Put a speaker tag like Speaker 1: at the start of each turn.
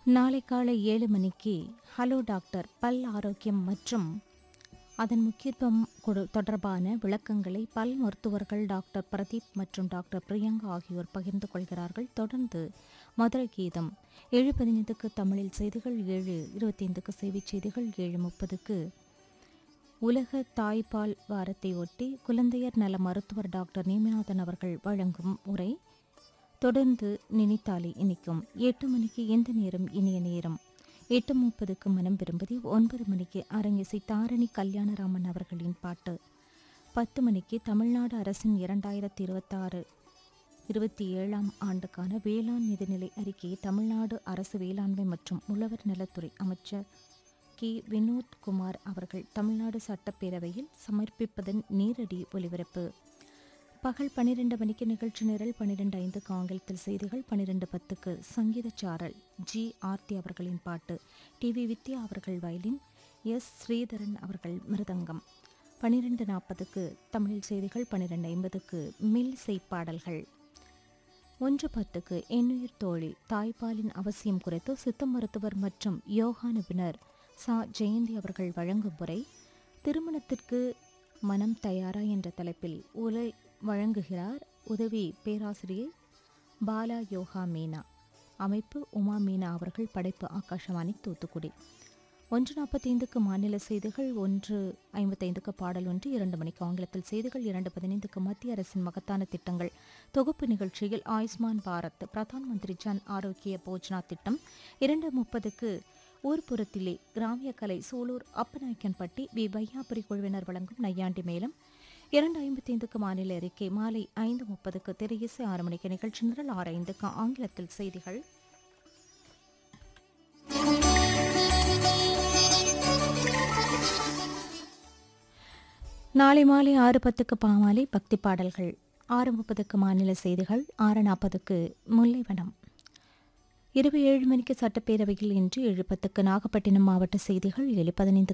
Speaker 1: நாளை காலை ஏழு மணிக்கு ஹலோ டாக்டர் பல் ஆரோக்கியம் மற்றும் அதன் முக்கியத்துவம் கொடு- தொடர்பான விளக்கங்களை பல் மருத்துவர்கள் டாக்டர் பிரதீப் மற்றும் டாக்டர் பிரியங்கா ஆகியோர் பகிர்ந்து கொள்கிறார்கள் தொடர்ந்து மதுரை கீதம் ஏழு பதினைந்துக்கு தமிழில் செய்திகள் ஏழு இருபத்தைந்துக்கு செய்திச் செய்திகள் ஏழு முப்பதுக்கு உலக தாய்ப்பால் வாரத்தை ஒட்டி குழந்தையர் நல மருத்துவர் டாக்டர் நேமிநாதன் அவர்கள் வழங்கும் உரை தொடர்ந்து நினைத்தாலே இனிக்கும் எட்டு மணிக்கு எந்த நேரம் இனிய நேரம் எட்டு முப்பதுக்கு மனம் விரும்புதி ஒன்பது மணிக்கு அரங்கிசை தாரணி கல்யாணராமன் அவர்களின் பாட்டு பத்து மணிக்கு தமிழ்நாடு அரசின் இரண்டாயிரத்தி இருபத்தாறு இருபத்தி ஏழாம் ஆண்டுக்கான வேளாண் நிதிநிலை அறிக்கையை தமிழ்நாடு அரசு வேளாண்மை மற்றும் உழவர் நலத்துறை அமைச்சர் கே வினோத்குமார் அவர்கள் தமிழ்நாடு சட்டப்பேரவையில் சமர்ப்பிப்பதன் நேரடி ஒலிபரப்பு பகல் பன்னிரண்டு மணிக்கு நிகழ்ச்சி நிரல் பன்னிரெண்டு ஐந்துக்கு ஆங்கிலத்தில் செய்திகள் பன்னிரெண்டு பத்துக்கு சங்கீத சாரல் ஜி ஆர்த்தி அவர்களின் பாட்டு டிவி வித்யா அவர்கள் வயலின் எஸ் ஸ்ரீதரன் அவர்கள் மிருதங்கம் பன்னிரெண்டு நாற்பதுக்கு தமிழ் செய்திகள் பன்னிரெண்டு ஐம்பதுக்கு மில் பாடல்கள் ஒன்று பத்துக்கு எண்ணுயிர் தோழி தாய்ப்பாலின் அவசியம் குறித்து சித்த மருத்துவர் மற்றும் யோகா நிபுணர் சா ஜெயந்தி அவர்கள் வழங்கும் முறை திருமணத்திற்கு மனம் தயாரா என்ற தலைப்பில் உரை வழங்குகிறார் உதவி பேராசிரியை பாலா யோகா மீனா அமைப்பு உமா மீனா அவர்கள் படைப்பு ஆகாஷவாணி தூத்துக்குடி ஒன்று நாற்பத்தைந்துக்கு மாநில செய்திகள் ஒன்று ஐம்பத்தைந்துக்கு பாடல் ஒன்று இரண்டு மணிக்கு ஆங்கிலத்தில் செய்திகள் இரண்டு பதினைந்துக்கு மத்திய அரசின் மகத்தான திட்டங்கள் தொகுப்பு நிகழ்ச்சியில் ஆயுஷ்மான் பாரத் பிரதான் மந்திரி ஜன் ஆரோக்கிய போஜனா திட்டம் இரண்டு முப்பதுக்கு ஊர்ப்புறத்திலே கிராமிய கலை சூலூர் அப்பநாயக்கன்பட்டி வி வையாபுரி குழுவினர் வழங்கும் நையாண்டி மேளம் இரண்டு ஐம்பத்தைந்துக்கு மாநில அறிக்கை மாலை ஐந்து முப்பதுக்கு திரையிசை ஆறு மணிக்கு நிகழ்ச்சி நிரல் ஆறு ஐந்துக்கு ஆங்கிலத்தில் செய்திகள் நாளை மாலை ஆறு பத்துக்கு பாமாலை பக்தி பாடல்கள் ஆறு முப்பதுக்கு மாநில செய்திகள் ஆறு நாற்பதுக்கு முல்லைவனம் இரவு ஏழு மணிக்கு சட்டப்பேரவையில் இன்று ஏழு பத்துக்கு நாகப்பட்டினம் மாவட்ட செய்திகள் ஏழு பதினைந்து